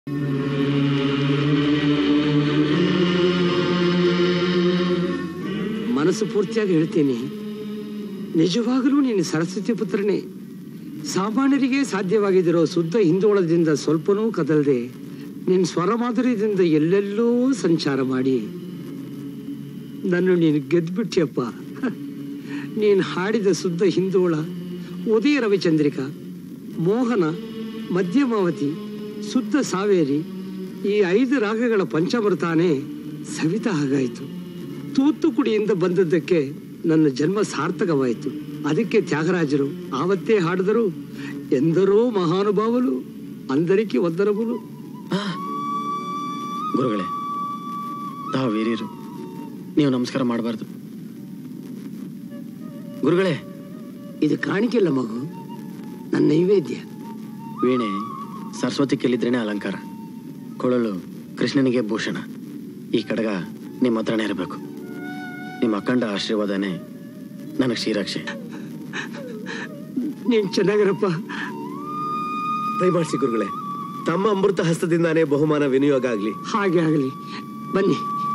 ಮನಸ್ಸು ಪೂರ್ತಿಯಾಗಿ ಹೇಳ್ತೀನಿ ನಿಜವಾಗಲೂ ನೀನು ಸರಸ್ವತಿ ಪುತ್ರನೇ ಸಾಮಾನ್ಯರಿಗೆ ಸಾಧ್ಯವಾಗಿದ್ದಿರೋ ಶುದ್ಧ ಹಿಂದೋಳದಿಂದ ಸ್ವಲ್ಪನೂ ಕದಲದೆ ನಿನ್ನ ಸ್ವರ ಮಾಧುರ್ಯದಿಂದ ಎಲ್ಲೆಲ್ಲೋ ಸಂಚಾರ ಮಾಡಿ ನನ್ನ ನೀನು ಗೆದ್ದುಬಿಟ್ಟಿಯಪ್ಪ ನೀನು ಹಾಡಿದ ಶುದ್ಧ ಹಿಂದೋಳ ಉದಯ ರವಿಚಂದ್ರಿಕಾ ಮೋಹನ ಮಧ್ಯಮಾವತಿ ಶುದ್ಧ ಸಾವೇರಿ ಈ ಐದು ರಾಗಗಳ ಪಂಚಮೃತಾನೇ ಸವಿತ ಹಾಗಾಯಿತು ತೂತುಕುಡಿಯಿಂದ ಬಂದದ್ದಕ್ಕೆ ನನ್ನ ಜನ್ಮ ಸಾರ್ಥಕವಾಯಿತು ಅದಕ್ಕೆ ತ್ಯಾಗರಾಜರು ಆವತ್ತೇ ಹಾಡಿದರು ಎಂದರೋ ಮಹಾನುಭಾವಲು ಅಂದರಿಕೆ ಒದ್ದರಬಲು ಗುರುಗಳೇ ತಾವು ವೀರ್ಯರು ನೀವು ನಮಸ್ಕಾರ ಮಾಡಬಾರ್ದು ಗುರುಗಳೇ ಇದು ಕಾಣಿಕೆಲ್ಲ ಮಗು ನನ್ನ ನೈವೇದ್ಯ ವೀಣೆ ಸರಸ್ವತಿ ಕೇಳಿದ್ರೇನೆ ಅಲಂಕಾರ ಕೊಳಲು ಕೃಷ್ಣನಿಗೆ ಭೂಷಣ ಈ ಕಡಗ ನಿಮ್ಮ ಹತ್ರನೇ ಇರಬೇಕು ನಿಮ್ಮ ಅಖಂಡ ಆಶೀರ್ವಾದನೇ ನನಗೆ ಶ್ರೀರಕ್ಷೆ ನೀನು ಚೆನ್ನಾಗಿರಪ್ಪ ದಯಮಾಡಿಸಿ ಗುರುಗಳೇ ತಮ್ಮ ಅಮೃತ ಹಸ್ತದಿಂದಾನೇ ಬಹುಮಾನ ವಿನಿಯೋಗ ಆಗ್ಲಿ ಹಾಗೆ ಆಗಲಿ ಬನ್ನಿ